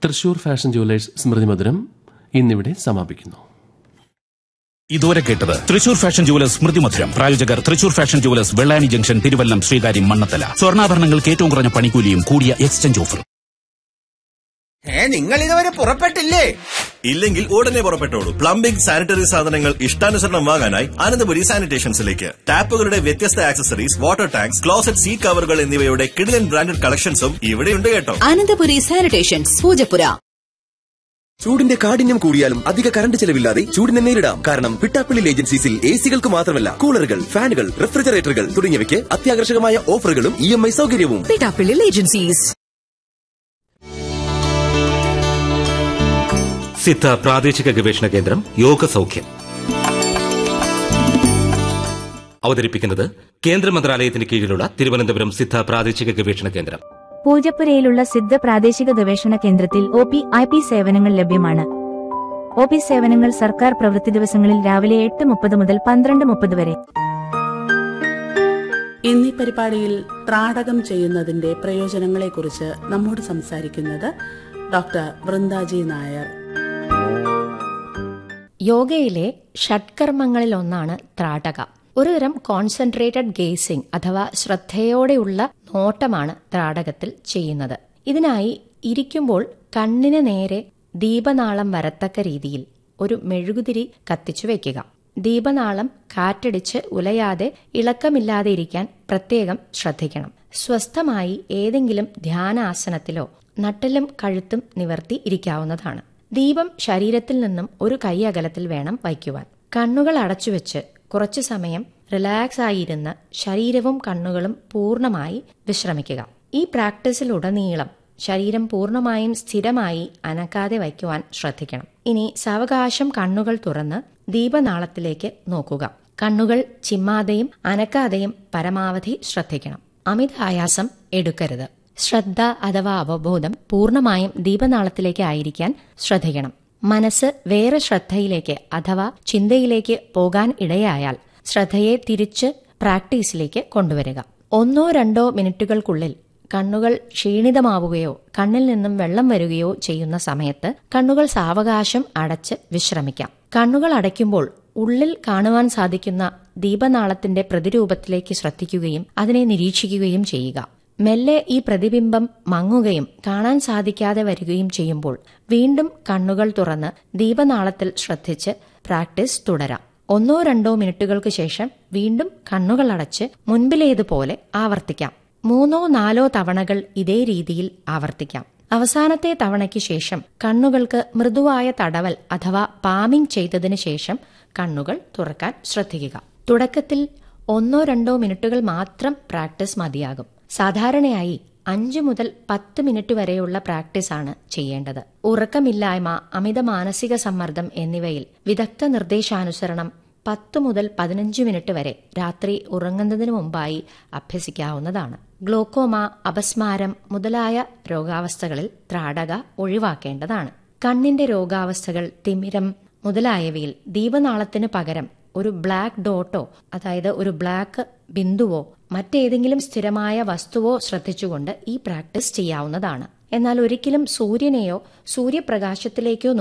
Thrissur fashion jewellers സ്മൃതി മധുരം ഇന്നിവിടെ സമാപിക്കുന്നു ഇതുവരെ കേട്ടത് തൃശൂർ ഫാഷൻ ജുവലേഴ്സ് സ്മൃതി മധുരം പ്രായോജകർ Thrissur fashion jewellers Vellani junction Thiruvallam Sreekaryam Mannanthala സ്വർണ്ണാഭരണങ്ങൾക്ക് ഏറ്റവും കുറഞ്ഞ പണിക്കൂലിയും കൂടിയ എക്സ്ചേഞ്ച് ഓഫറും ഏ നിങ്ങൾ ഇതുവരെ പുറപ്പെട്ടില്ലേ ഇല്ലെങ്കിൽ ഉടനെ പുറപ്പെട്ടോളൂ പ്ലംബിംഗ് സാനിറ്ററി സാധനങ്ങൾ ഇഷ്ടാനുസരണം വാങ്ങാനായി അനന്തപുരി സാനിറ്റേഷൻസിലേക്ക് ടാപ്പുകളുടെ വ്യത്യസ്ത accessories water tanks closet seat കവറുകൾ എന്നിവയുടെ കിടിലൻ ബ്രാൻഡഡ് കളക്ഷൻസും ഇവിടെയുണ്ട് കേട്ടോ അനന്തപുരി സാനിറ്റേഷൻസ് പൂജപ്പുര ചൂടിന്റെ കാഠിന്യം കൂടിയാലും അധിക കറണ്ട് ചെലവില്ലാതെ ചൂടിനെ നേരിടാം കാരണം പിട്ടാപ്പിള്ളി ഏജൻസീസിൽ എ സികൾക്ക് മാത്രമല്ല കൂളറുകൾ ഫാനുകൾ റെഫ്രിജറേറ്ററുകൾ തുടങ്ങിയവയ്ക്ക് അത്യാകർഷകമായ ഓഫറുകളും ഇ എം ഐ സൗകര്യവും പിടാപ്പിള്ളിൽ ഏജൻസീസ് സിദ്ധ പ്രാദേശിക ഗവേഷണ കേന്ദ്രം യോഗ സൗഖ്യം അവതരിപ്പിക്കുന്നത് കേന്ദ്ര മന്ത്രാലയത്തിന് കീഴിലുള്ള തിരുവനന്തപുരം സിദ്ധ പ്രാദേശിക ഗവേഷണ കേന്ദ്രം പൂജപ്പുരയിലുള്ള സിദ്ധ പ്രാദേശിക ഗവേഷണ കേന്ദ്രത്തിൽ ഒ പി ഐ പി സേവനങ്ങൾ ലഭ്യമാണ് ഒ പി സേവനങ്ങൾ സർക്കാർ പ്രവൃത്തി ദിവസങ്ങളിൽ രാവിലെ എട്ട് മുപ്പത് മുതൽ പന്ത്രണ്ട് മുപ്പത് വരെ എന്നീ പരിപാടിയിൽ ത്രാടകം ചെയ്യുന്നതിന്റെ പ്രയോജനങ്ങളെക്കുറിച്ച് നമ്മോട് സംസാരിക്കുന്നത് ഡോക്ടർ വൃന്ദാജി നായർ യോഗയിലെ ഷഡ്കർമ്മങ്ങളിൽ ഒന്നാണ് ത്രാടക ഒരുതരം കോൺസെൻട്രേറ്റഡ് ഗേസിംഗ് അഥവാ ശ്രദ്ധയോടെയുള്ള നോട്ടമാണ് ത്രാടകത്തിൽ ചെയ്യുന്നത് ഇതിനായി ഇരിക്കുമ്പോൾ കണ്ണിന് നേരെ ദീപനാളം വരത്തക്ക രീതിയിൽ ഒരു മെഴുകുതിരി കത്തിച്ചു വെക്കുക ദീപനാളം കാറ്റടിച്ച് ഉലയാതെ ഇളക്കമില്ലാതെ ഇരിക്കാൻ പ്രത്യേകം ശ്രദ്ധിക്കണം സ്വസ്ഥമായി ഏതെങ്കിലും ധ്യാനാസനത്തിലോ നട്ടലും കഴുത്തും നിവർത്തി ഇരിക്കാവുന്നതാണ് ദീപം ശരീരത്തിൽ നിന്നും ഒരു കൈ അകലത്തിൽ വേണം വയ്ക്കുവാൻ കണ്ണുകൾ അടച്ചുവെച്ച് കുറച്ചു സമയം റിലാക്സ് ആയിരുന്ന് ശരീരവും കണ്ണുകളും പൂർണ്ണമായി വിശ്രമിക്കുക ഈ പ്രാക്ടീസിലുടനീളം ശരീരം പൂർണ്ണമായും സ്ഥിരമായി അനക്കാതെ വയ്ക്കുവാൻ ശ്രദ്ധിക്കണം ഇനി സാവകാശം കണ്ണുകൾ തുറന്ന് ദീപനാളത്തിലേക്ക് നോക്കുക കണ്ണുകൾ ചിമ്മാതെയും അനക്കാതെയും പരമാവധി ശ്രദ്ധിക്കണം അമിത ആയാസം എടുക്കരുത് ശ്രദ്ധ അഥവാ അവബോധം പൂർണ്ണമായും ദീപനാളത്തിലേക്ക് ആയിരിക്കാൻ ശ്രദ്ധിക്കണം മനസ്സ് വേറെ ശ്രദ്ധയിലേക്ക് അഥവാ ചിന്തയിലേക്ക് പോകാൻ ഇടയായാൽ ശ്രദ്ധയെ തിരിച്ച് പ്രാക്ടീസിലേക്ക് കൊണ്ടുവരിക ഒന്നോ രണ്ടോ മിനിറ്റുകൾക്കുള്ളിൽ കണ്ണുകൾ ക്ഷീണിതമാവുകയോ കണ്ണിൽ നിന്നും വെള്ളം വരികയോ ചെയ്യുന്ന സമയത്ത് കണ്ണുകൾ സാവകാശം അടച്ച് വിശ്രമിക്കാം കണ്ണുകൾ അടയ്ക്കുമ്പോൾ ഉള്ളിൽ കാണുവാൻ സാധിക്കുന്ന ദീപനാളത്തിന്റെ പ്രതിരൂപത്തിലേക്ക് ശ്രദ്ധിക്കുകയും അതിനെ നിരീക്ഷിക്കുകയും ചെയ്യുക മെല്ലെ ഈ പ്രതിബിംബം മങ്ങുകയും കാണാൻ സാധിക്കാതെ വരികയും ചെയ്യുമ്പോൾ വീണ്ടും കണ്ണുകൾ തുറന്ന് ദീപനാളത്തിൽ ശ്രദ്ധിച്ച് പ്രാക്ടീസ് തുടരാം ഒന്നോ രണ്ടോ മിനിറ്റുകൾക്ക് ശേഷം വീണ്ടും കണ്ണുകൾ അടച്ച് മുൻപിലേതുപോലെ ആവർത്തിക്കാം മൂന്നോ നാലോ തവണകൾ ഇതേ രീതിയിൽ ആവർത്തിക്കാം അവസാനത്തെ തവണയ്ക്ക് ശേഷം കണ്ണുകൾക്ക് മൃദുവായ തടവൽ അഥവാ പാമിംഗ് ചെയ്തതിനു ശേഷം കണ്ണുകൾ തുറക്കാൻ ശ്രദ്ധിക്കുക തുടക്കത്തിൽ ഒന്നോ രണ്ടോ മിനിറ്റുകൾ മാത്രം പ്രാക്ടീസ് മതിയാകും സാധാരണയായി അഞ്ചു മുതൽ പത്ത് മിനിറ്റ് വരെയുള്ള പ്രാക്ടീസാണ് ചെയ്യേണ്ടത് ഉറക്കമില്ലായ്മ അമിത മാനസിക സമ്മർദ്ദം എന്നിവയിൽ വിദഗ്ധ നിർദ്ദേശാനുസരണം പത്ത് മുതൽ പതിനഞ്ച് മിനിറ്റ് വരെ രാത്രി ഉറങ്ങുന്നതിന് മുമ്പായി അഭ്യസിക്കാവുന്നതാണ് ഗ്ലോക്കോമ അപസ്മാരം മുതലായ രോഗാവസ്ഥകളിൽ ത്രാടക ഒഴിവാക്കേണ്ടതാണ് കണ്ണിന്റെ രോഗാവസ്ഥകൾ തിമിരം മുതലായവയിൽ ദീപനാളത്തിന് പകരം ഒരു ബ്ലാക്ക് ഡോട്ടോ അതായത് ഒരു ബ്ലാക്ക് ബിന്ദുവോ മറ്റേതെങ്കിലും സ്ഥിരമായ വസ്തുവോ ശ്രദ്ധിച്ചുകൊണ്ട് ഈ പ്രാക്ടീസ് ചെയ്യാവുന്നതാണ് എന്നാൽ ഒരിക്കലും സൂര്യനെയോ സൂര്യപ്രകാശത്തിലേക്കോ